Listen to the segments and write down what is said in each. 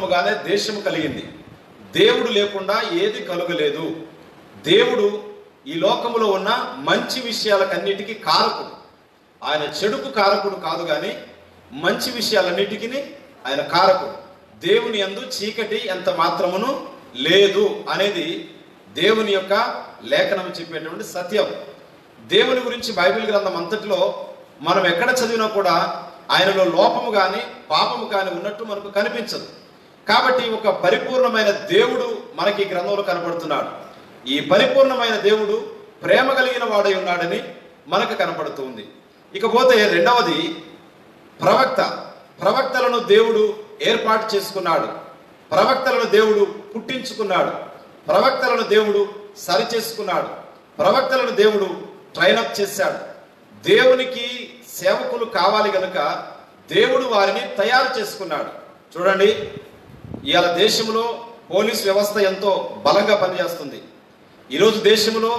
మూలముగానే దేశము కలిగింది దేవుడు లేకుండా ఏది కలుగలేదు దేవుడు ఈ లోకములో ఉన్న మంచి విషయాలకన్నిటికీ కారకుడు ఆయన చెడుకు కారకుడు కాదు కానీ మంచి విషయాలన్నిటికీ ఆయన కారకుడు దేవుని యందు చీకటి ఎంత మాత్రమును లేదు అనేది దేవుని యొక్క లేఖనం చెప్పేటువంటి సత్యం దేవుని గురించి బైబిల్ గ్రంథం అంతటిలో మనం ఎక్కడ చదివినా కూడా ఆయనలో లోపము కానీ పాపము కానీ ఉన్నట్టు మనకు కనిపించదు కాబట్టి ఒక పరిపూర్ణమైన దేవుడు మనకి ఈ గ్రంథంలో కనబడుతున్నాడు ఈ పరిపూర్ణమైన దేవుడు ప్రేమ కలిగిన వాడై ఉన్నాడని మనకు కనపడుతుంది ఇకపోతే రెండవది ప్రవక్త ప్రవక్తలను దేవుడు ఏర్పాటు చేసుకున్నాడు ప్రవక్తలను దేవుడు పుట్టించుకున్నాడు ప్రవక్తలను దేవుడు సరి చేసుకున్నాడు ప్రవక్తలను దేవుడు ట్రైనప్ చేశాడు దేవునికి సేవకులు కావాలి గనుక దేవుడు వారిని తయారు చేసుకున్నాడు చూడండి ఇవాళ దేశంలో పోలీస్ వ్యవస్థ ఎంతో బలంగా పనిచేస్తుంది ఈరోజు దేశంలో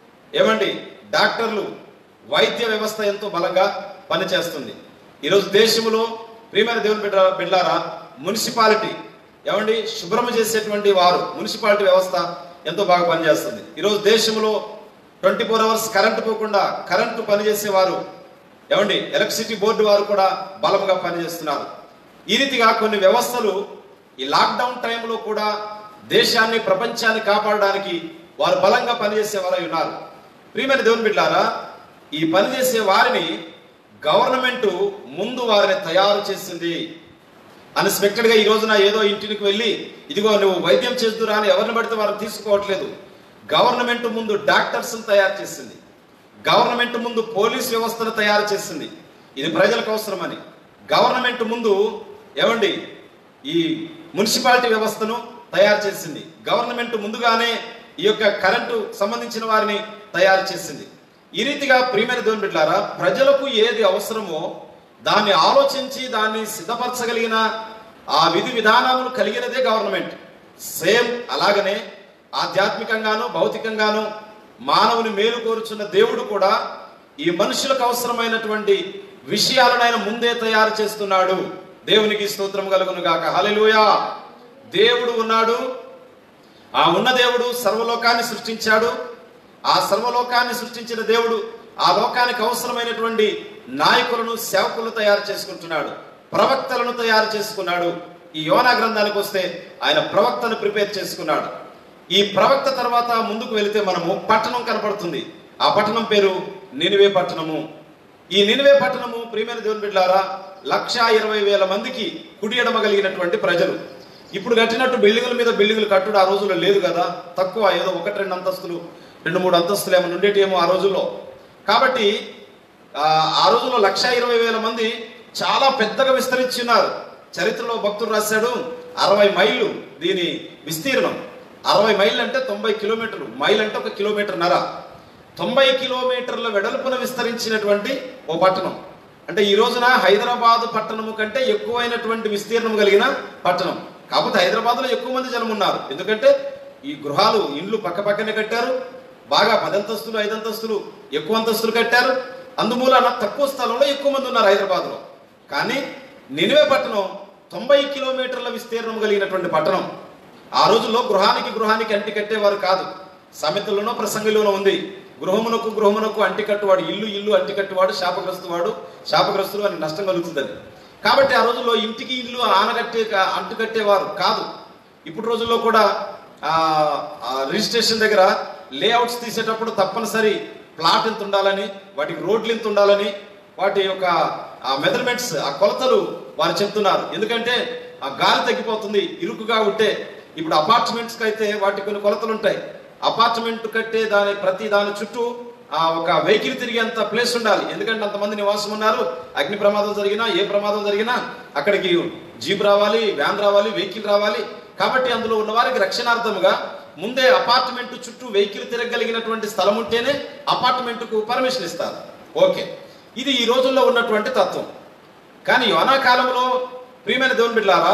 ఏమండి డాక్టర్లు వైద్య వ్యవస్థ ఎంతో బలంగా పనిచేస్తుంది ఈరోజు దేశంలో ప్రియమైన దేవుని బిడ్డ బిడ్డారా మున్సిపాలిటీ ఏమండి శుభ్రం చేసేటువంటి వారు మున్సిపాలిటీ వ్యవస్థ ఎంతో బాగా పనిచేస్తుంది ఈరోజు దేశంలో ట్వంటీ ఫోర్ అవర్స్ కరెంటు పోకుండా కరెంటు పనిచేసే వారు ఏమండి ఎలక్ట్రిసిటీ బోర్డు వారు కూడా బలంగా పనిచేస్తున్నారు ఈ రీతిగా కొన్ని వ్యవస్థలు ఈ లాక్డౌన్ టైంలో కూడా దేశాన్ని ప్రపంచాన్ని కాపాడడానికి వారు బలంగా పనిచేసే వారై ఉన్నారు ప్రియమైన దేవుని బిడ్డారా ఈ పనిచేసే వారిని గవర్నమెంట్ ముందు వారిని తయారు చేసింది అన్ఎక్స్పెక్టెడ్గా ఈ రోజున ఏదో ఇంటికి వెళ్ళి ఇదిగో నువ్వు వైద్యం చేస్తురా అని ఎవరిని పడితే వారిని తీసుకోవట్లేదు గవర్నమెంట్ ముందు డాక్టర్స్ తయారు చేసింది గవర్నమెంట్ ముందు పోలీస్ వ్యవస్థను తయారు చేసింది ఇది ప్రజలకు అవసరమని గవర్నమెంట్ ముందు ఏమండి ఈ మున్సిపాలిటీ వ్యవస్థను తయారు చేసింది గవర్నమెంట్ ముందుగానే ఈ యొక్క కరెంటు సంబంధించిన వారిని తయారు చేసింది ఈ రీతిగా ప్రియమైన దేవుని బిడ్డారా ప్రజలకు ఏది అవసరమో దాన్ని ఆలోచించి దాన్ని సిద్ధపరచగలిగిన ఆ విధి విధానాలను కలిగినదే గవర్నమెంట్ సేమ్ అలాగనే ఆధ్యాత్మికంగాను భౌతికంగాను మానవుని మేలు కోరుచున్న దేవుడు కూడా ఈ మనుషులకు అవసరమైనటువంటి విషయాలను ఆయన ముందే తయారు చేస్తున్నాడు దేవునికి స్తోత్రం కలుగును గాక హల్లెలూయా దేవుడు ఉన్నాడు ఆ ఉన్న దేవుడు సర్వలోకాన్ని సృష్టించాడు ఆ సర్వలోకాన్ని సృష్టించిన దేవుడు ఆ లోకానికి అవసరమైనటువంటి నాయకులను సేవకులను తయారు చేసుకుంటున్నాడు ప్రవక్తలను తయారు చేసుకున్నాడు ఈ యోనా గ్రంథానికి వస్తే ఆయన ప్రవక్తను ప్రిపేర్ చేసుకున్నాడు ఈ ప్రవక్త తర్వాత ముందుకు వెళితే మనము పట్టణం కనపడుతుంది ఆ పట్టణం పేరు నినివే పట్టణము ఈ నినివే పట్టణము ప్రియమైన దేవుని బిడ్డారా లక్ష ఇరవై వేల మందికి కుడి ఎడమ కలిగినటువంటి ప్రజలు ఇప్పుడు కట్టినట్టు బిల్డింగుల మీద బిల్డింగులు కట్టుడు ఆ రోజుల్లో లేదు కదా తక్కువ ఏదో ఒకటి రెండు అంతస్తులు రెండు మూడు అంతస్తులు ఏమైనా ఉండేటేమో ఆ రోజుల్లో కాబట్టి ఆ, ఆ రోజుల్లో లక్ష ఇరవై వేల మంది చాలా పెద్దగా విస్తరించి ఉన్నారు చరిత్రలో భక్తుడు రాశాడు అరవై మైళ్ళు దీని విస్తీర్ణం అరవై మైళ్ళు అంటే తొంభై కిలోమీటర్లు మైల్ అంటే ఒక కిలోమీటర్ నర తొంభై కిలోమీటర్ల వెడల్పున విస్తరించినటువంటి ఓ పట్టణం అంటే ఈ రోజున హైదరాబాద్ పట్టణము కంటే ఎక్కువైనటువంటి విస్తీర్ణం కలిగిన పట్టణం కాకపోతే హైదరాబాద్లో ఎక్కువ మంది జనం ఉన్నారు ఎందుకంటే ఈ గృహాలు ఇండ్లు పక్క పక్కనే కట్టారు బాగా పదంతస్తులు ఐదంతస్తులు ఎక్కువ అంతస్తులు కట్టారు అందుమూలన తక్కువ స్థలంలో ఎక్కువ మంది ఉన్నారు హైదరాబాద్లో కానీ నినివే పట్టణం తొంభై కిలోమీటర్ల విస్తీర్ణం కలిగినటువంటి పట్టణం ఆ రోజుల్లో గృహానికి గృహానికి అంటి కట్టేవారు కాదు సామెతల్లోనో ప్రసంగిలోనో ఉంది గృహమునకు గృహమునకు అంటి కట్టువాడు ఇల్లు ఇల్లు అంటి కట్టువాడు శాపగ్రస్తువాడు శాపగ్రస్తులు అని నష్టం కలుగుతుందని కాబట్టి ఆ రోజుల్లో ఇంటికి ఇల్లు ఆనగట్టే అంటు కట్టేవారు కాదు ఇప్పుడు రోజుల్లో కూడా ఆ, ఆ రిజిస్ట్రేషన్ దగ్గర లేఅవుట్స్ తీసేటప్పుడు తప్పనిసరి ప్లాట్ ఎంత ఉండాలని వాటికి రోడ్లు ఎంత ఉండాలని వాటి యొక్క ఆ మెజర్మెంట్స్ ఆ కొలతలు వారు చెప్తున్నారు ఎందుకంటే ఆ గాలి తగ్గిపోతుంది ఇరుకుగా ఉంటే ఇప్పుడు అపార్ట్మెంట్స్కి అయితే వాటి కొన్ని కొలతలు ఉంటాయి అపార్ట్మెంట్ కట్టే దాని ప్రతి దాని చుట్టూ ఆ ఒక వెహికల్ తిరిగేంత ప్లేస్ ఉండాలి ఎందుకంటే అంతమంది నివాసం ఉన్నారు అగ్ని ప్రమాదం జరిగినా ఏ ప్రమాదం జరిగినా అక్కడికి జీప్ రావాలి వ్యాన్ రావాలి వెహికల్ రావాలి కాబట్టి అందులో ఉన్న వారికి రక్షణార్థముగా ముందే అపార్ట్మెంట్ చుట్టూ వెహికల్ తిరగలిగినటువంటి స్థలం ఉంటేనే అపార్ట్మెంట్కు పర్మిషన్ ఇస్తారు ఓకే ఇది ఈ రోజుల్లో ఉన్నటువంటి తత్వం కానీ యోనా కాలంలో ప్రియమైన దేవుని బిడ్డలారా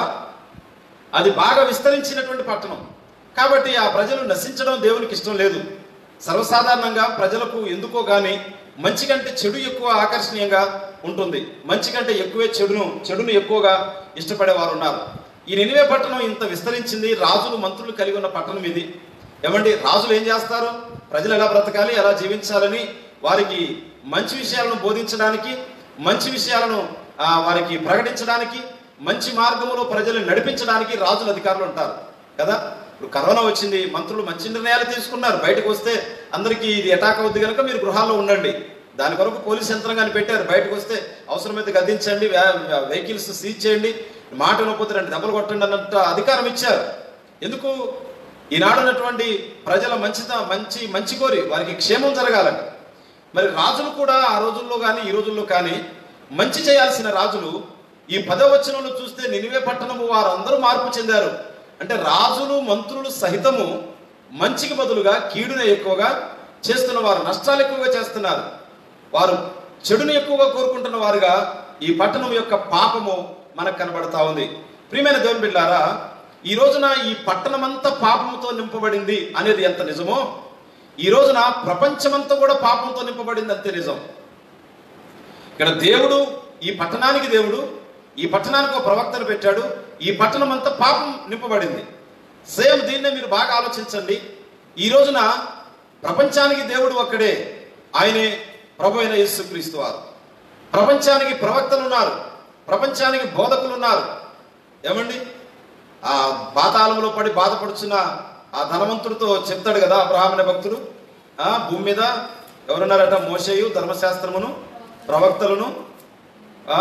అది బాగా విస్తరించినటువంటి పట్టణం కాబట్టి ఆ ప్రజలు నశించడం దేవునికి ఇష్టం లేదు సర్వసాధారణంగా ప్రజలకు ఎందుకో గాని మంచి కంటే చెడు ఎక్కువ ఆకర్షణీయంగా ఉంటుంది మంచి కంటే ఎక్కువే చెడును చెడును ఎక్కువగా ఇష్టపడే వారు ఉన్నారు ఈ నినివే పట్టణం ఇంత విస్తరించింది రాజులు మంత్రులు కలిగి ఉన్న పట్టణం ఇది ఏమండి రాజులు ఏం చేస్తారు ప్రజలు ఎలా బ్రతకాలి ఎలా జీవించాలని వారికి మంచి విషయాలను బోధించడానికి మంచి విషయాలను ఆ, వారికి ప్రకటించడానికి మంచి మార్గంలో ప్రజలను నడిపించడానికి రాజులు అధికారులు ఉంటారు కదా ఇప్పుడు కరోనా వచ్చింది మంత్రులు మంచి నిర్ణయాలు తీసుకున్నారు బయటకు వస్తే అందరికీ ఇది అటాక్ అవుద్ది కనుక మీరు గృహాల్లో ఉండండి దాని కొరకు పోలీస్ యంత్రాంగాన్ని పెట్టారు బయటకు వస్తే అవసరమైతే గద్దించండి వెహికల్స్ సీజ్ చేయండి మాట వినకపోతే రెండు దెబ్బలు కొట్టండి అన్నట్టు అధికారం ఇచ్చారు ఎందుకు ఈనాడు ఉన్నటువంటి ప్రజల మంచిత మంచి మంచి కోరి వారికి క్షేమం జరగాలని మరి రాజులు కూడా ఆ రోజుల్లో కానీ ఈ రోజుల్లో కానీ మంచి చేయాల్సిన రాజులు ఈ పదవచనంలో చూస్తే నినివే పట్టణము వారందరూ మార్పు చెందారు అంటే రాజులు మంత్రులు సహితము మంచికి బదులుగా కీడునే ఎక్కువగా చేస్తున్న వారు నష్టాలు ఎక్కువగా చేస్తున్నారు వారు చెడుని ఎక్కువగా కోరుకుంటున్న వారుగా ఈ పట్టణం యొక్క పాపము మనకు కనబడతా ఉంది ప్రియమైన దేవుని బిడ్డారా ఈ రోజున ఈ పట్టణమంతా పాపముతో నింపబడింది అనేది ఎంత నిజమో ఈ రోజున ప్రపంచమంతా కూడా పాపంతో నింపబడింది అంతే నిజం ఇక్కడ దేవుడు ఈ పట్టణానికి దేవుడు ఈ పట్టణానికి ఒక ప్రవక్తను పెట్టాడు ఈ పట్టణం అంతా పాపం నింపబడింది సేమ్ దీన్నే మీరు బాగా ఆలోచించండి ఈ రోజున ప్రపంచానికి దేవుడు ఒక్కడే ఆయనే ప్రభు అయిన యేసుక్రీస్తు వారు ప్రపంచానికి ప్రవక్తలు ఉన్నారు ప్రపంచానికి బోధకులు ఉన్నారు ఏమండి ఆ పాతాళంలో పడి బాధపడుచున్న ఆ ధనవంతుడితో చెప్తాడు కదా అబ్రహాం అనే భక్తుడు ఆ భూమి మీద ఎవరున్నారట మోషేయు ధర్మశాస్త్రమును ప్రవక్తలను ఆ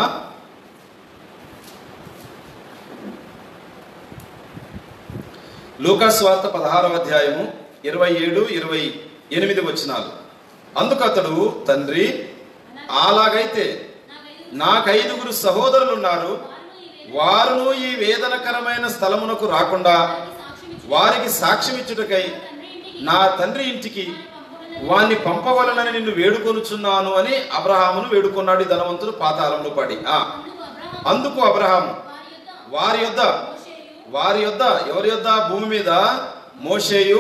లూకాస్ వార్త పదహారవ అధ్యాయము ఇరవై ఏడు ఇరవై ఎనిమిది వచనాలు అందుకు అతడు తండ్రి అలాగైతే నాకు ఐదుగురు సహోదరులు ఉన్నారు వారును ఈ వేదనకరమైన స్థలమునకు రాకుండా వారికి సాక్ష్యం ఇచ్చుటకై నా తండ్రి ఇంటికి వాణ్ణి పంపవలనని నిన్ను వేడుకొనుచున్నాను అని అబ్రహామును వేడుకున్నాడు ఈ ధనవంతుడు పాతాళంలో పడి ఆ అందుకు అబ్రహాము వారి యొద్ద వారి యొద్ద ఎవరి యొద్ద భూమి మీద మోషేయు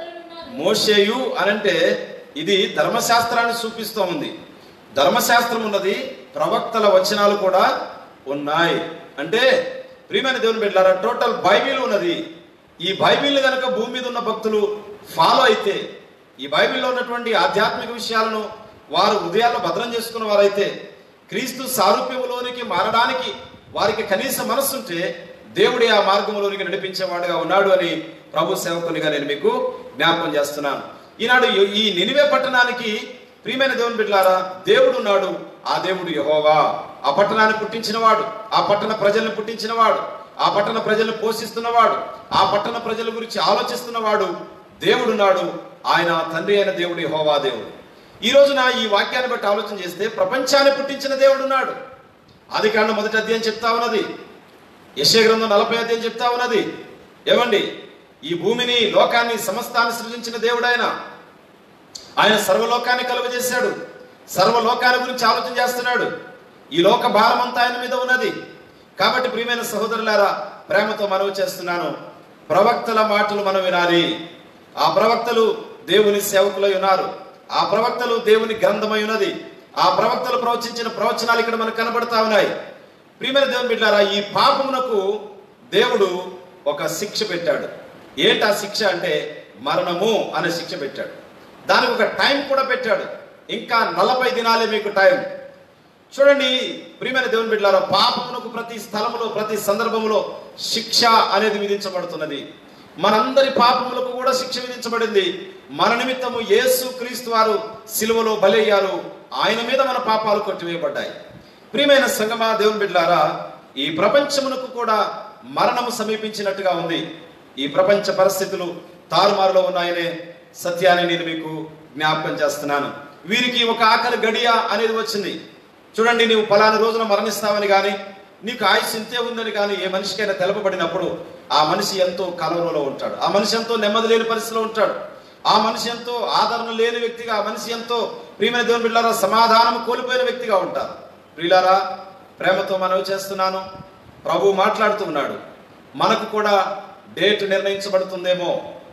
మోషేయు అనంటే ఇది ధర్మశాస్త్రాన్ని చూపిస్తూ ఉంది ధర్మశాస్త్రం ఉన్నది ప్రవక్తల వచనాలు కూడా ఉన్నాయి అంటే ప్రియమైన దేవుని బిడ్డారా టోటల్ బైబిల్ ఉన్నది ఈ బైబిల్ కనుక భూమి మీద ఉన్న భక్తులు ఫాలో అయితే ఈ బైబిల్లో ఉన్నటువంటి ఆధ్యాత్మిక విషయాలను వారు హృదయాల్లో భద్రం చేసుకున్న వారైతే క్రీస్తు సారూప్యములోనికి మారడానికి వారికి కనీస మనస్సుంటే దేవుడి ఆ మార్గంలోనికి నడిపించేవాడుగా ఉన్నాడు అని ప్రభు సేవకునిగా నేను మీకు జ్ఞాపకం చేస్తున్నాను ఈనాడు ఈ- ఈ నినివే పట్టణానికి ప్రియమైన దేవుని బిడ్డలారా దేవుడు ఉన్నాడు ఆ దేవుడు యహోవా ఆ పట్టణాన్ని పుట్టించినవాడు ఆ పట్టణ ప్రజల్ని పుట్టించినవాడు ఆ పట్టణ ప్రజలను పోషిస్తున్నవాడు ఆ పట్టణ ప్రజల గురించి ఆలోచిస్తున్నవాడు దేవుడున్నాడు ఆయన తండ్రి అయిన దేవుడు యెహోవా దేవుడు ఈ రోజున ఈ వాక్యాన్ని బట్టి ఆలోచన చేస్తే ప్రపంచాన్ని పుట్టించిన దేవుడు ఉన్నాడు ఆది కాండం మొదటి అధ్యాయం చెప్తా ఉన్నది యశ్య గ్రంథం నలభై అధ్యాయం చెప్తా ఉన్నది ఏమండి ఈ భూమిని లోకాన్ని సమస్తాన్ని సృజించిన దేవుడు ఆయన ఆయన సర్వలోకాన్ని కలుగజేశాడు సర్వలోకాన్ని గురించి ఆలోచన చేస్తున్నాడు ఈ లోక భారం అంతా ఆయన మీద ఉన్నది కాబట్టి ప్రియమైన సహోదరులారా ప్రేమతో మనవి చేస్తున్నాను ప్రవక్తల మాటలు మనం వినాలి ఆ ప్రవక్తలు దేవుని సేవకులై ఉన్నారు ఆ ప్రవక్తలు దేవుని గ్రంథమై ఉన్నది ఆ ప్రవక్తలు ప్రవచించిన ప్రవచనాలు ఇక్కడ మనకు కనబడతా ఉన్నాయి ప్రియమైన దేవుని బిడ్డారా ఈ పాపమునకు దేవుడు ఒక శిక్ష పెట్టాడు ఏంటి ఆ శిక్ష అంటే మరణము అనే శిక్ష పెట్టాడు దానికి ఒక టైం కూడా పెట్టాడు ఇంకా నలభై దినాలే మీకు టైం చూడండి ప్రియమైన దేవుని బిడ్డలారా పాపమునకు ప్రతి స్థలములో ప్రతి సందర్భములో శిక్ష అనేది విధించబడుతున్నది మనందరి పాపములకు కూడా శిక్ష విధించబడింది మన నిమిత్తము యేసు క్రీస్తు వారు సిలువలో బలయ్యారు ఆయన మీద మన పాపాలు కొట్టివేయబడ్డాయి ప్రియమైన సంగమా దేవుని బిడ్డలారా ఈ ప్రపంచమునకు కూడా మరణము సమీపించినట్టుగా ఉంది ఈ ప్రపంచ పరిస్థితులు తారుమారులో ఉన్నాయనే సత్యాన్ని నేను మీకు జ్ఞాపకం చేస్తున్నాను వీరికి ఒక ఆకలి గడియ అనేది వచ్చింది చూడండి నీవు పలానా రోజున మరణిస్తావని కానీ నీకు ఆయుష్ ఇంతే ఉందని కానీ ఏ మనిషికైనా తెలపబడినప్పుడు ఆ మనిషి ఎంతో కలవరలో ఉంటాడు ఆ మనిషి ఎంతో నెమ్మది లేని పరిస్థితిలో ఉంటాడు ఆ మనిషి ఎంతో ఆదరణ లేని వ్యక్తిగా ఆ మనిషి ఎంతో ప్రియమైన దేవుని బిడ్డారా సమాధానం కోల్పోయిన వ్యక్తిగా ఉంటారు ప్రియులారా ప్రేమతో మనవి చేస్తున్నాను ప్రభు మాట్లాడుతూ ఉన్నాడు మనకు కూడా డేట్ నిర్ణయించబడుతుందేమో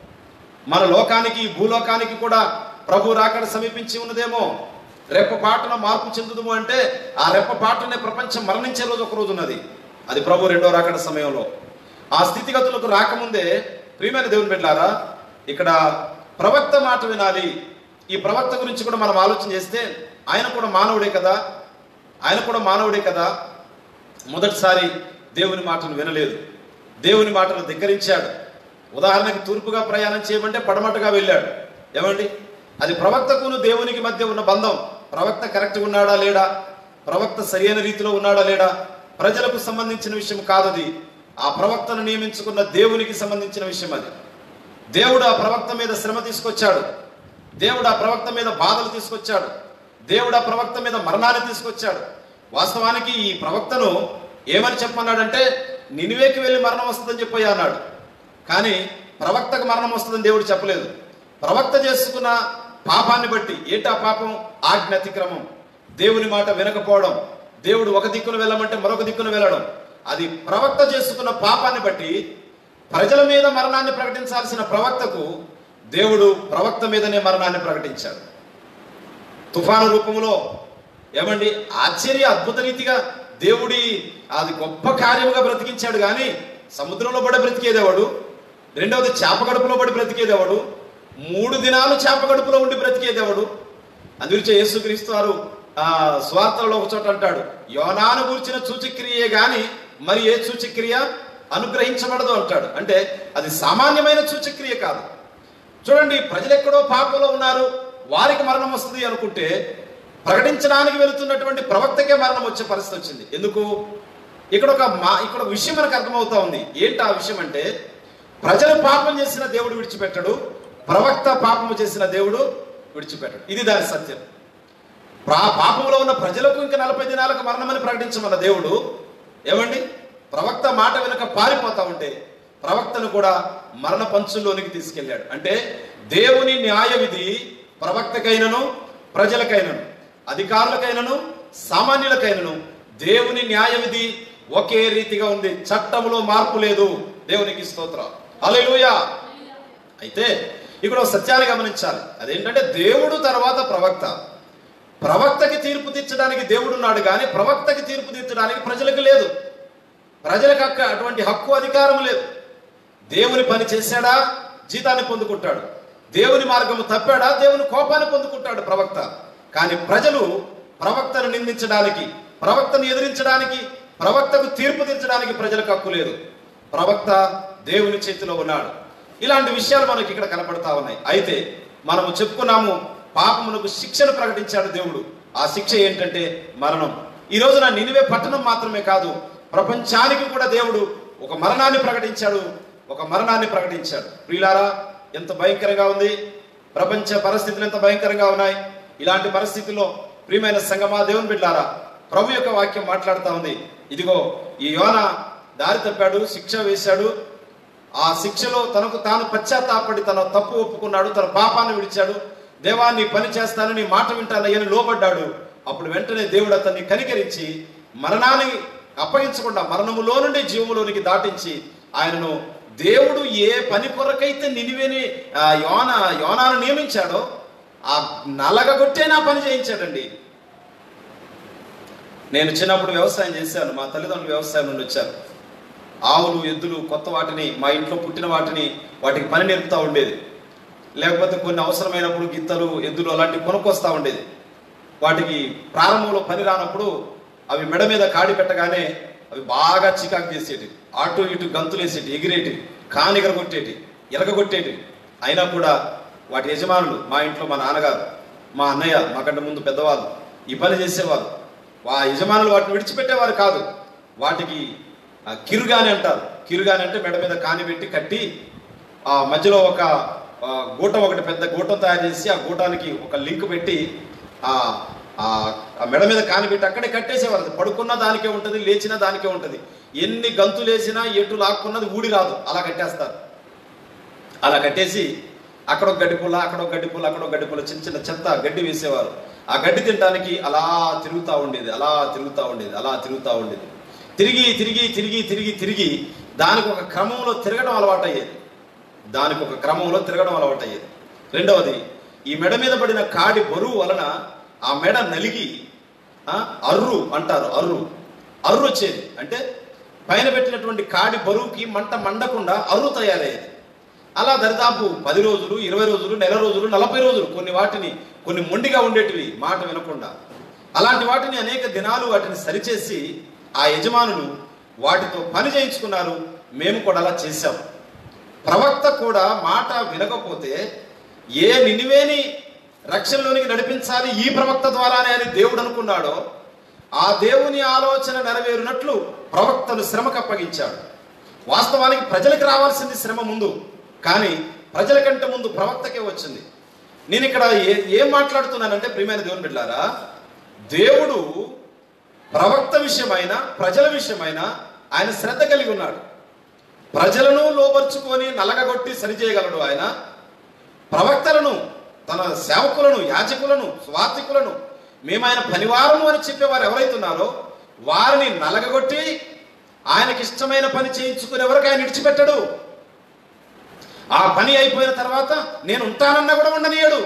మన లోకానికి భూలోకానికి కూడా ప్రభు రాకడ సమీపించి ఉన్నదేమో రెప్పపాటున మార్పు చెందుదుము అంటే ఆ రెప్పపాటునే ప్రపంచం మరణించే రోజు ఒక రోజు ఉన్నది అది ప్రభు రెండో రాకడ సమయంలో ఆ స్థితిగతులకు రాకముందే ప్రియమైన దేవుని బిడ్డారా ఇక్కడ ప్రవక్త మాట వినాలి ఈ ప్రవక్త గురించి కూడా మనం ఆలోచన చేస్తే ఆయన కూడా మానవుడే కదా ఆయన కూడా మానవుడే కదా మొదటిసారి దేవుని మాటను వినలేదు దేవుని మాటను ధిక్కరించాడు ఉదాహరణకి తూర్పుగా ప్రయాణం చేయమంటే పడమటగా వెళ్ళాడు ఏమండి అది ప్రవక్తకును దేవునికి మధ్య ఉన్న బంధం ప్రవక్త కరెక్ట్గా ఉన్నాడా లేడా ప్రవక్త సరైన రీతిలో ఉన్నాడా లేడా ప్రజలకు సంబంధించిన విషయం కాదది ఆ ప్రవక్తను నియమించుకున్న దేవునికి సంబంధించిన విషయం అది దేవుడు ఆ ప్రవక్త మీద శ్రమ తీసుకొచ్చాడు దేవుడు ఆ ప్రవక్త మీద బాధలు తీసుకొచ్చాడు దేవుడు ఆ ప్రవక్త మీద మరణాన్ని తీసుకొచ్చాడు వాస్తవానికి ఈ ప్రవక్తను ఏమని చెప్పమన్నాడంటే నినివేకి వెళ్ళి మరణం వస్తుందని చెప్పి అన్నాడు కానీ ప్రవక్తకు మరణం వస్తుందని దేవుడు చెప్పలేదు ప్రవక్త చేసుకున్న పాపాన్ని బట్టి ఏంటి ఆ పాపం ఆజ్ఞ అతిక్రమం దేవుని మాట వినకపోవడం దేవుడు ఒక దిక్కును వెళ్ళమంటే మరొక దిక్కును వెళ్ళడం అది ప్రవక్త చేసుకున్న పాపాన్ని బట్టి ప్రజల మీద మరణాన్ని ప్రకటించాల్సిన ప్రవక్తకు దేవుడు ప్రవక్త మీదనే మరణాన్ని ప్రకటించాడు తుఫాను రూపంలో ఏమండి ఆశ్చర్య అద్భుత రీతిగా దేవుడి అది గొప్ప కార్యముగా బ్రతికించాడు కానీ సముద్రంలో పడి బ్రతికేదేవాడు రెండవది చేప గడుపులో పడి బ్రతికేదేవాడు మూడు దినాలు చేప గడుపులో ఉండి బ్రతికేదేవాడు అందుగురించి యేసుక్రీస్తు వారు ఆ స్వార్థలో ఒక చోట అంటాడు యోనాను గురించిన సూచక్రియే గాని మరి ఏ సూచక్రియ అనుగ్రహించబడదు అంటాడు అంటే అది సామాన్యమైన సూచక్రియ కాదు చూడండి ప్రజలు ఎక్కడో పాపంలో ఉన్నారు వారికి మరణం వస్తుంది అనుకుంటే ప్రకటించడానికి వెళుతున్నటువంటి ప్రవక్తకే మరణం వచ్చే పరిస్థితి వచ్చింది ఎందుకు ఇక్కడ ఒక మా ఇక్కడ ఒక విషయం మనకు అర్థమవుతా ఉంది ఏంటి ఆ విషయం అంటే ప్రజలు పాపం చేసిన దేవుడు విడిచిపెట్టడు ప్రవక్త పాపము చేసిన దేవుడు విడిచిపెట్టడు ఇది దాని సత్యం ప్రా పాపంలో ఉన్న ప్రజలకు ఇంకా నలభై దినాలకు మరణమని ప్రకటించమన్న దేవుడు ఏమండి ప్రవక్త మాట వెనుక పారిపోతా ఉంటే ప్రవక్తను కూడా మరణ పంచుల్లోనికి తీసుకెళ్ళాడు అంటే దేవుని న్యాయ విధి ప్రవక్తకైనను ప్రజలకైనను అధికారులకైనను సామాన్యులకైనను దేవుని న్యాయ విధి ఒకే రీతిగా ఉంది చట్టంలో మార్పు లేదు దేవునికి స్తోత్రం హల్లెలూయా అయితే ఇక్కడ ఒక సత్యాన్ని గమనించాలి అదేంటంటే దేవుడు తర్వాత ప్రవక్త ప్రవక్తకి తీర్పు తీర్చడానికి దేవుడు ఉన్నాడు కానీ ప్రవక్తకి తీర్పు తీర్చడానికి ప్రజలకు లేదు ప్రజలకు హక్కు అటువంటి హక్కు అధికారం లేదు దేవుని పని చేశాడా జీతాన్ని పొందుకుంటాడు దేవుని మార్గము తప్పాడా దేవుని కోపాన్ని పొందుకుంటాడు ప్రవక్త కానీ ప్రజలు ప్రవక్తను నిందించడానికి ప్రవక్తను ఎదిరించడానికి ప్రవక్తకు తీర్పు తీర్చడానికి ప్రజలకు హక్కు లేదు ప్రవక్త దేవుని చేతిలో ఉన్నాడు ఇలాంటి విషయాలు మనకి ఇక్కడ కనపడతా ఉన్నాయి అయితే మనము చెప్పుకున్నాము పాపమునకు శిక్షను ప్రకటించాడు దేవుడు ఆ శిక్ష ఏంటంటే మరణం ఈ రోజున నినివే పట్టణం మాత్రమే కాదు ప్రపంచానికి కూడా దేవుడు ఒక మరణాన్ని ప్రకటించాడు ఒక మరణాన్ని ప్రకటించాడు ప్రియులారా ఎంత భయంకరంగా ఉంది ప్రపంచ పరిస్థితులు ఎంత భయంకరంగా ఉన్నాయి ఇలాంటి పరిస్థితుల్లో ప్రియమైన సంగమా దేవుని బిడ్డారా ప్రభు యొక్క వాక్యం మాట్లాడుతా ఉంది ఇదిగో ఈ యోన దారి తప్పాడు శిక్ష వేశాడు ఆ శిక్షలో తనకు తాను పశ్చాత్తాపడి తన తప్పు ఒప్పుకున్నాడు తన పాపాన్ని విడిచాడు దేవా నీ పని చేస్తాను నీ మాట వింటానయ్యని లోబడ్డాడు అప్పుడు వెంటనే దేవుడు అతన్ని కనికరించి మరణాన్ని అప్పగించకుండా మరణములో నుండి జీవములోనికి దాటించి ఆయనను దేవుడు ఏ పని కొరకైతే నినివేని ఆ యోన యోనాను నియమించాడో ఆ నలగగొట్టే నా పని చేయించాడండి నేను చిన్నప్పుడు వ్యవసాయం చేశాను మా తల్లిదండ్రులు వ్యవసాయం నుండి వచ్చారు ఆవులు ఎద్దులు కొత్త వాటిని మా ఇంట్లో పుట్టిన వాటిని వాటికి పని నేర్పుతా ఉండేది లేకపోతే కొన్ని అవసరమైనప్పుడు గిత్తలు ఎద్దులు అలాంటివి కొనుక్కొస్తా ఉండేది వాటికి ప్రారంభంలో పని రానప్పుడు అవి మెడ మీద కాడి పెట్టగానే అవి బాగా చికాకు చేసేటి అటు ఇటు గంతులేసేటి ఎగిరేటి కానిగర కొట్టేటి ఎరగొట్టేటి అయినా కూడా వాటి యజమానులు మా ఇంట్లో మా నాన్నగారు మా అన్నయ్య మాకంటే ముందు పెద్దవాళ్ళు ఈ పని చేసేవారు ఆ యజమానులు వాటిని విడిచిపెట్టేవారు కాదు వాటికి ఆ, కిరుగాని అంటారు కిరుగాని అంటే మెడ మీద కాని పెట్టి కట్టి ఆ మధ్యలో ఒక ఆ, గూటం ఒకటి పెద్ద గూటం తయారు చేసి ఆ గూటానికి ఒక లింక్ పెట్టి ఆ ఆ ఆ మెడ మీద కాని పెట్టి అక్కడే కట్టేసేవారు అది పడుకున్న దానికే ఉంటుంది లేచిన దానికే ఉంటుంది ఎన్ని గంతులు వేసినా ఎటు లాక్కున్నది ఊడి రాదు అలా కట్టేస్తారు అలా కట్టేసి అక్కడ ఒక గడ్డి పుల్ల అక్కడ ఒక గడ్డి పుల్ల అక్కడ ఒక గడ్డి పుల్ల చిన్న చిన్న చెత్త గడ్డి వేసేవారు ఆ గడ్డి తినడానికి అలా తిరుగుతూ ఉండేది అలా తిరుగుతూ ఉండేది అలా తిరుగుతూ ఉండేది తిరిగి తిరిగి తిరిగి తిరిగి తిరిగి దానికి ఒక క్రమంలో తిరగడం అలవాటు అయ్యేది దానికి ఒక క్రమంలో తిరగడం అలవాటు అయ్యేది రెండవది ఈ మెడ మీద పడిన కాడి బరువు వలన ఆ మెడ నలిగి ఆ, అర్రు అంటారు అర్రు అర్రు వచ్చేది అంటే పైన పెట్టినటువంటి కాడి బరువుకి మంట మండకుండా అరువు తయారయ్యేది అలా దరిదాపు పది రోజులు ఇరవై రోజులు నెల రోజులు నలభై రోజులు కొన్ని వాటిని కొన్ని మొండిగా ఉండేటివి మాట వినకుండా అలాంటి వాటిని అనేక దినాలు వాటిని సరిచేసి ఆ యజమానులు వాటితో పని చేయించుకున్నారు మేము కూడా అలా చేశాం ప్రవక్త కూడా మాట వినకపోతే ఏ నినివేని రక్షణలోనికి నడిపించాలి ఈ ప్రవక్త ద్వారానే అని దేవుడు అనుకున్నాడో ఆ దేవుని ఆలోచన నెరవేరునట్లు ప్రవక్తను శ్రమకు అప్పగించాడు వాస్తవానికి ప్రజలకు రావాల్సింది శ్రమ ముందు కానీ ప్రజల కంటే ముందు ప్రవక్తకే వచ్చింది నేను ఇక్కడ ఏ ఏం మాట్లాడుతున్నానంటే ప్రియమైన దేవుని బిడ్డారా దేవుడు ప్రవక్త విషయమైన ప్రజల విషయమైన ఆయన శ్రద్ధ కలిగి ఉన్నాడు ప్రజలను లోపరుచుకొని నలగగొట్టి సరిచేయగలడు ఆయన ప్రవక్తలను తన సేవకులను యాజకులను స్వార్థికులను మేము ఆయన పనివారము అని చెప్పేవారు ఎవరైతున్నారో వారిని నలగగొట్టి ఆయనకి ఇష్టమైన పని చేయించుకునే వరకు ఆయన విడిచిపెట్టడు ఆ పని అయిపోయిన తర్వాత నేను ఉంటానన్నా కూడా ఉండనీయడు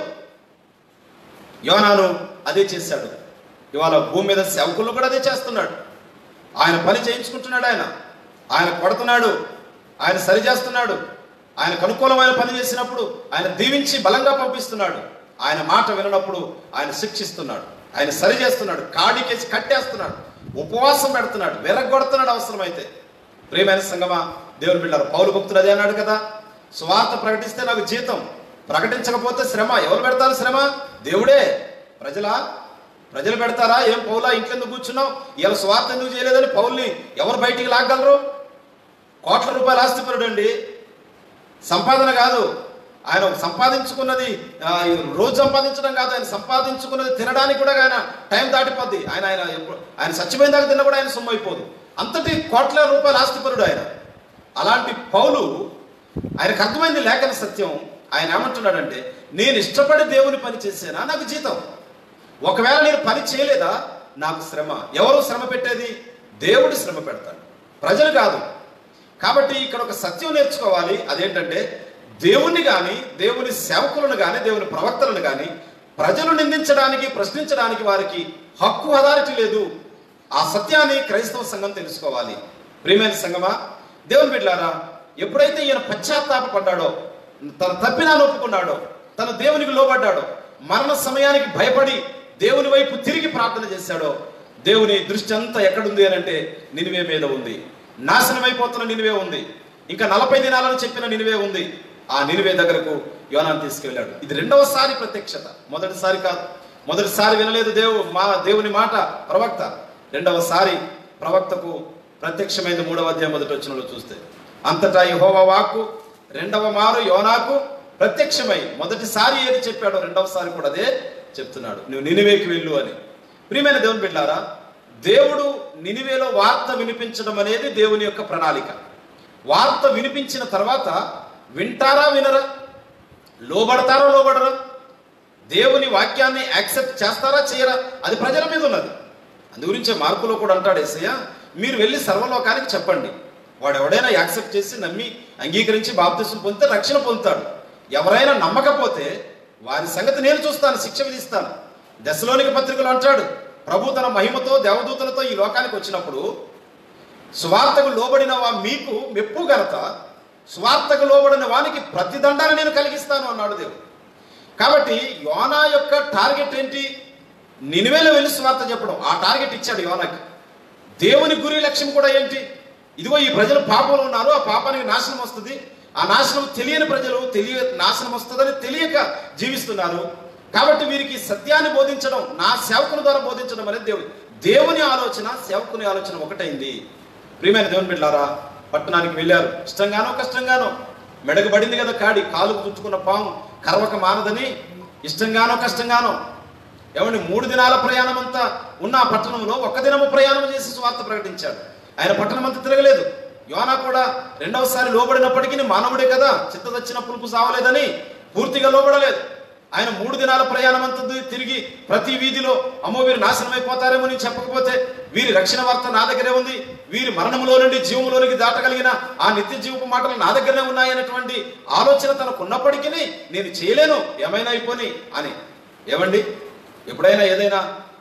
యోనాను అదే చేశాడు ఇవాళ భూమి మీద సేవకులు కూడా అదే చేస్తున్నాడు ఆయన పని చేయించుకుంటున్నాడు ఆయన ఆయన కొడుతున్నాడు ఆయన సరి చేస్తున్నాడు ఆయనకు అనుకూలమైన పని చేసినప్పుడు ఆయన దీవించి బలంగా పంపిస్తున్నాడు ఆయన మాట విననప్పుడు ఆయన శిక్షిస్తున్నాడు ఆయన సరి చేస్తున్నాడు కాడికేసి కట్టేస్తున్నాడు ఉపవాసం పెడుతున్నాడు వెరగొడుతున్నాడు అవసరమైతే ప్రియమైన సంగమా దేవుని బిడ్డారు పౌరు భక్తుడు అదే అన్నాడు కదా స్వార్థ ప్రకటిస్తే నాకు జీతం ప్రకటించకపోతే శ్రమ ఎవరు పెడతారు శ్రమ దేవుడే ప్రజలా ప్రజలు పెడతారా ఏం పౌలా ఇంట్లో ఎందుకు కూర్చున్నావు ఇలా స్వార్థ ఎందుకు చేయలేదని పౌల్ని ఎవరు బయటికి లాగలరు కోట్ల రూపాయల ఆస్తిపరుడు అండి సంపాదన కాదు ఆయన సంపాదించుకున్నది ఆ, ఈ రోజు సంపాదించడం కాదు ఆయన సంపాదించుకున్నది తినడానికి కూడా ఆయన టైం దాటిపోద్ది ఆయన ఆయన ఎప్పుడు- ఆయన చచ్చిపోయిన దాకా తిన్న కూడా ఆయన సొమ్ము అయిపోదు అంతటి కోట్ల రూపాయల ఆస్తిపరుడు ఆయన అలాంటి పౌలు ఆయనకు అర్థమైంది లేఖన సత్యం ఆయన ఏమంటున్నాడంటే నేను ఇష్టపడి దేవుని పని చేసేనా నాకు జీతం ఒకవేళ నేను పని చేయలేదా నాకు శ్రమ ఎవరు శ్రమ పెట్టేది దేవుడు శ్రమ పెడతాడు ప్రజలు కాదు కాబట్టి ఇక్కడ ఒక సత్యం నేర్చుకోవాలి అదేంటంటే దేవుణ్ణి కానీ దేవుని సేవకులను కానీ దేవుని ప్రవక్తలను కానీ ప్రజలు నిందించడానికి ప్రశ్నించడానికి వారికి హక్కు అథారిటీ లేదు ఆ సత్యాన్ని క్రైస్తవ సంఘం తెలుసుకోవాలి ప్రియమైన సంఘమా దేవుని బిడ్డారా ఎప్పుడైతే ఈయన పశ్చాత్తాపడ్డాడో తన తప్పినాన్ని ఒప్పుకున్నాడో తన దేవునికి లోబడ్డాడో మరణ సమయానికి భయపడి దేవుని వైపు తిరిగి ప్రార్థన చేశాడో దేవుని దృష్టి అంతా ఎక్కడుంది అని అంటే నినివే మీద ఉంది నాశనం అయిపోతున్న నినివే ఉంది ఇంకా నలభై దినాలని చెప్పిన నినివే ఉంది ఆ నినివే దగ్గరకు యోనాన్ని తీసుకెళ్ళాడు ఇది రెండవసారి ప్రత్యక్షత మొదటిసారి కాదు మొదటిసారి వినలేదు దేవు మా దేవుని మాట ప్రవక్త రెండవసారి ప్రవక్తకు ప్రత్యక్షమైంది మూడవ అధ్యాయం మొదటి వచ్చినలో చూస్తే అంతటా యెహోవా వాక్కు రెండవ మారు యోనాకు ప్రత్యక్షమై మొదటిసారి ఏది చెప్పాడో రెండవసారి కూడా అదే చెప్తున్నాడు నువ్వు నినివేకి వెళ్ళు అని ప్రియమైన దేవుని బిడ్డారా దేవుడు నినివేలో వార్త వినిపించడం అనేది దేవుని యొక్క ప్రణాళిక వార్త వినిపించిన తర్వాత వింటారా వినరా లోబడతారా లోబడరా దేవుని వాక్యాన్ని యాక్సెప్ట్ చేస్తారా చేయరా అది ప్రజల మీద ఉన్నది అందు గురించే మార్కులో కూడా అంటాడు ఏసయ్య మీరు వెళ్ళి సర్వలోకానికి చెప్పండి వాడు ఎవడైనా యాక్సెప్ట్ చేసి నమ్మి అంగీకరించి బాప్తిసం పొందితే రక్షణ పొందుతాడు ఎవరైనా నమ్మకపోతే వారి సంగతి నేను చూస్తాను శిక్ష విధిస్తాను దశలోనికి పత్రికలు అంటాడు ప్రభు తన మహిమతో దేవదూతలతో ఈ లోకానికి వచ్చినప్పుడు స్వార్థకు లోబడిన వా మీకు మెప్పు ఘనత స్వార్థకు లోబడిన వానికి ప్రతిదండాన్ని నేను కలిగిస్తాను అన్నాడు దేవుడు కాబట్టి యోనా యొక్క టార్గెట్ ఏంటి నినివేలో వెళ్ళి స్వార్థ చెప్పడం ఆ టార్గెట్ ఇచ్చాడు యోనాకి దేవుని గురి లక్ష్యం కూడా ఏంటి ఇదిగో ఈ ప్రజలు పాపంలో ఉన్నారు ఆ పాపానికి నాశనం వస్తుంది ఆ నాశనం తెలియని ప్రజలు తెలియ నాశనం వస్తుందని తెలియక జీవిస్తున్నారు కాబట్టి వీరికి సత్యాన్ని బోధించడం నా సేవకుని ద్వారా బోధించడం అనేది దేవుడు దేవుని ఆలోచన సేవకుని ఆలోచన ఒకటైంది ప్రియమైన దేవుని బిడ్డారా పట్టణానికి వెళ్ళారు ఇష్టంగానో కష్టంగానో మెడకు పడింది కదా కాడి కాలుకు చుట్టుకున్న పాము కరవక మానదని ఇష్టంగానో కష్టంగానో ఏమండి మూడు దినాల ప్రయాణం అంతా ఉన్న ఆ పట్టణంలో ఒక్క దినము ప్రయాణం చేసి స్వార్థ ప్రకటించాడు ఆయన పట్టణం అంతా తిరగలేదు యోనా కూడా రెండవసారి లోబడినప్పటికీ మానవుడే కదా చిత్తదచ్చిన పులుపు సావలేదని పూర్తిగా లోబడలేదు ఆయన మూడు దినాల ప్రయాణం అంతా ది- తిరిగి ప్రతి వీధిలో అమ్మో వీరు నాశనం అయిపోతారేమో నేను చెప్పకపోతే వీరి రక్షణ వార్త నా దగ్గరే ఉంది వీరి మరణంలో నుండి జీవములోనికి దాటగలిగిన ఆ నిత్య జీవపు మాటలు నా దగ్గరనే ఉన్నాయనేటువంటి ఆలోచన తనకు ఉన్నప్పటికీ నేను చేయలేను ఏమైనా అయిపోని అని ఏమండి ఎప్పుడైనా ఏదైనా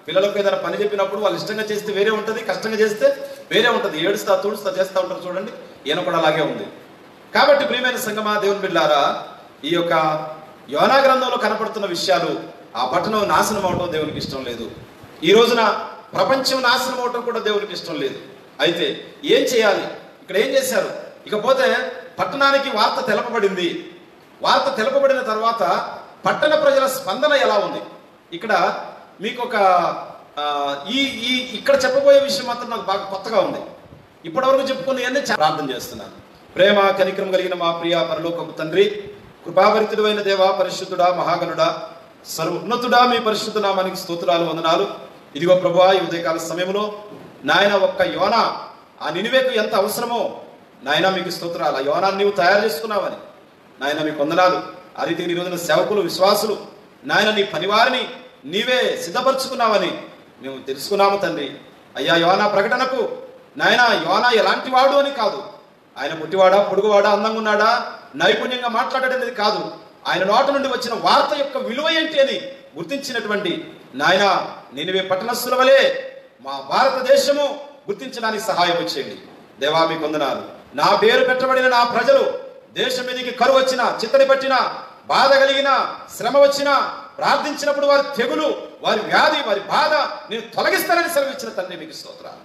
పిల్లలకు ఏదైనా పని చెప్పినప్పుడు వాళ్ళు ఇష్టంగా చేస్తే వేరే ఉంటుంది కష్టంగా చేస్తే వేరే ఉంటుంది ఏడుస్తా తుడుస్తా చేస్తూ ఉంటారు చూడండి ఈయన కూడా అలాగే ఉంది కాబట్టి ప్రియమైన సంగమా దేవుని బిడ్డారా ఈ యొక్క యోనా గ్రంథంలో కనపడుతున్న విషయాలు ఆ పట్టణం నాశనం అవడం దేవునికి ఇష్టం లేదు ఈ రోజున ప్రపంచం నాశనం అవడం కూడా దేవునికి ఇష్టం లేదు అయితే ఏం చేయాలి ఇక్కడ ఏం చేశారు ఇకపోతే పట్టణానికి వార్త తెలపబడింది వార్త తెలపబడిన తర్వాత పట్టణ ప్రజల స్పందన ఎలా ఉంది ఇక్కడ మీకు ఒక ఆ, ఈ ఈ ఇక్కడ చెప్పబోయే విషయం మాత్రం నాకు బాగా కొత్తగా ఉంది ఇప్పటివరకు చెప్పుకుని అన్ని ప్రార్థన చేస్తున్నాను ప్రేమ కనికరం కలిగిన మా ప్రియ పరలోకపు తండ్రి కృపాభరితుడు అయిన దేవా పరిశుద్ధుడా మహాగణుడా సర్వోన్నతుడా మీ పరిశుద్ధ నామానికి స్తోత్రాలు వందనాలు ఇదిగో ప్రభువా ఈ ఉదయకాల సమయంలో నాయన ఒక్క యోన ఆ నినివేకు ఎంత అవసరమో నాయన మీకు స్తోత్రాలు ఆ యోనాన్ని నీవు తయారు చేసుకున్నావని నాయన మీకు వందనాలు ఆ రీతిగా ఈ రోజున సేవకులు విశ్వాసులు నాయన నీ పనివారిని నీవే సిద్ధపరచుకున్నావని మేము తెలుసుకున్నాము తండ్రి అయ్యా యోనా ప్రకటనకు నాయన యోనా ఎలాంటి వాడు అని కాదు ఆయన పుట్టివాడా పొడుగువాడా అందంగా ఉన్నాడా నైపుణ్యంగా మాట్లాడేది కాదు ఆయన నోట నుండి వచ్చిన వార్త యొక్క విలువ ఏంటి అని గుర్తించినటువంటి నాయన నేనువే పట్టణస్థుల వలె మా భారతదేశము గుర్తించడానికి సహాయం చేయండి దేవా మీకు వందనాలు నా పేరు పెట్టబడిన నా ప్రజలు దేశం మీదకి కరువు వచ్చిన చిత్తడి పట్టిన బాధ కలిగిన శ్రమ వచ్చిన ప్రార్థించినప్పుడు వారి తెగులు వారి వ్యాధి వారి బాధ నేను తొలగిస్తానని సెలవిచ్చిన తండ్రి మీకు స్తోత్రాలు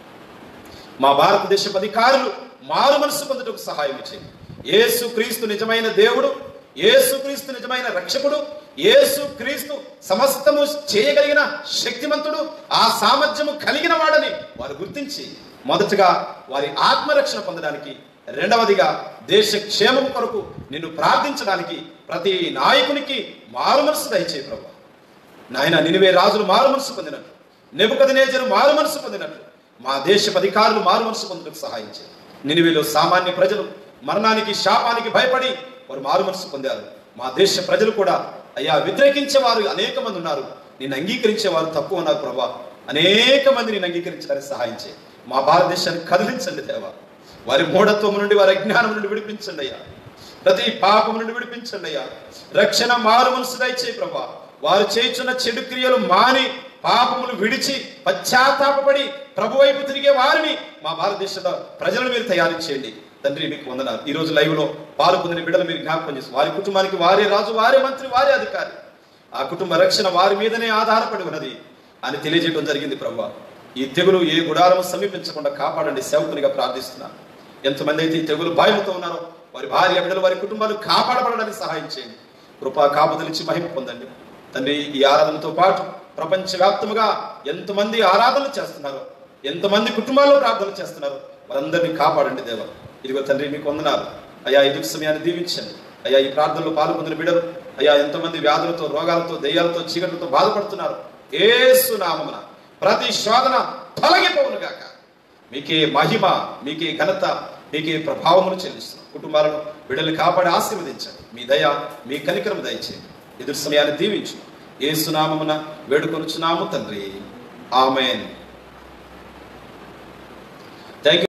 మా భారతదేశపు అధికారులు మారు మనసు పొందుటకు సహాయం చేయండి యేసు క్రీస్తు నిజమైన దేవుడు యేసు క్రీస్తు నిజమైన రక్షకుడు యేసు క్రీస్తు సమస్తము చేయగలిగిన శక్తిమంతుడు ఆ సామర్థ్యము కలిగిన వాడని వారు గుర్తించి మొదటగా వారి ఆత్మరక్షణ పొందడానికి రెండవదిగా దేశ క్షేమం కొరకు నిన్ను ప్రార్థించడానికి ప్రతి నాయకునికి మారు మనసు దయచేయి ప్రభు నాయన నినివే రాజులు మారు మనసు పొందినట్లు నెబుకదనేజరు మారు మనసు పొందినట్లు మా దేశ అధికారులు మారు మనసు పొందుటకు సహాయం చేయి నినివేలో సామాన్య ప్రజలు మరణానికి శాపానికి భయపడి వారు మారు మనసు పొందారు మా దేశ ప్రజలు కూడా అయ్యా వ్యతిరేకించే వారు అనేక మంది ఉన్నారు నేను అంగీకరించే వారు తక్కువ ఉన్నారు ప్రభా అనేక మంది నేను అంగీకరించడానికి సహాయం చేయి మా భారతదేశాన్ని కదిలించండి దేవా వారి మూఢత్వం నుండి వారి అజ్ఞానం నుండి విడిపించండి అయ్యా ప్రతి పాపం నుండి విడిపించండి అయ్యా రక్షణ మారు మనసు దయచేయి ప్రభా వారు చేయుచున్న చెడు క్రియలు మాని పాపములు విడిచి పశ్చాత్తాపడి ప్రభు వైపు తిరిగే వారిని మా భారతదేశ ప్రజలను మీరు తయారు చేయండి తండ్రి మీకు వందనాలు ఈ రోజు లైవ్ లో పాలు పొందిన బిడ్డలు మీరు జ్ఞాపకం చేసి వారి కుటుంబానికి వారే రాజు వారే మంత్రి వారే అధికారి ఆ కుటుంబ రక్షణ వారి మీదనే ఆధారపడి ఉన్నది అని తెలియజేయడం జరిగింది ప్రభు ఈ తెగులు ఏ గుడారం సమీపించకుండా కాపాడండి సేవకునిగా ప్రార్థిస్తున్నాను ఎంతమంది అయితే ఈ తెగులు భయంతో ఉన్నారో వారి భార్య బిడ్డలు వారి కుటుంబాలు కాపాడబడడానికి సహాయం చేయండి కృపా కాపుదలిచ్చి మహిమ పొందండి తండ్రి ఈ ఆరాధనతో పాటు ప్రపంచవ్యాప్తముగా ఎంతమంది ఆరాధనలు చేస్తున్నారో ఎంతమంది కుటుంబాల్లో ప్రార్థనలు చేస్తున్నారో వారందరినీ కాపాడండి దేవ ఇదిగో తండ్రి మీకు వందనాలు అయ్యా ఎదుగు సమయాన్ని దీవించండి అయ్యా ఈ ప్రార్థనలో పాల్పొందిన బిడ్డలు అయ్యా ఎంతమంది వ్యాధులతో రోగాలతో దెయ్యాలతో చీకటితో బాధపడుతున్నారు ఏసు నామమున ప్రతి శోధన తొలగిపోవును గాక మీకే మహిమ మీకే ఘనత మీకే ప్రభావమును చెల్లిస్తున్నాం కుటుంబాలను బిడ్డలు కాపాడి ఆశీర్వదించండి మీ దయ మీ కనికరము దయచేయండి ఎదురు సమయాన్ని దీవించు ఏసునామమున వేడుకొనుచున్నాము తండ్రి ఆమెన్ థ్యాంక్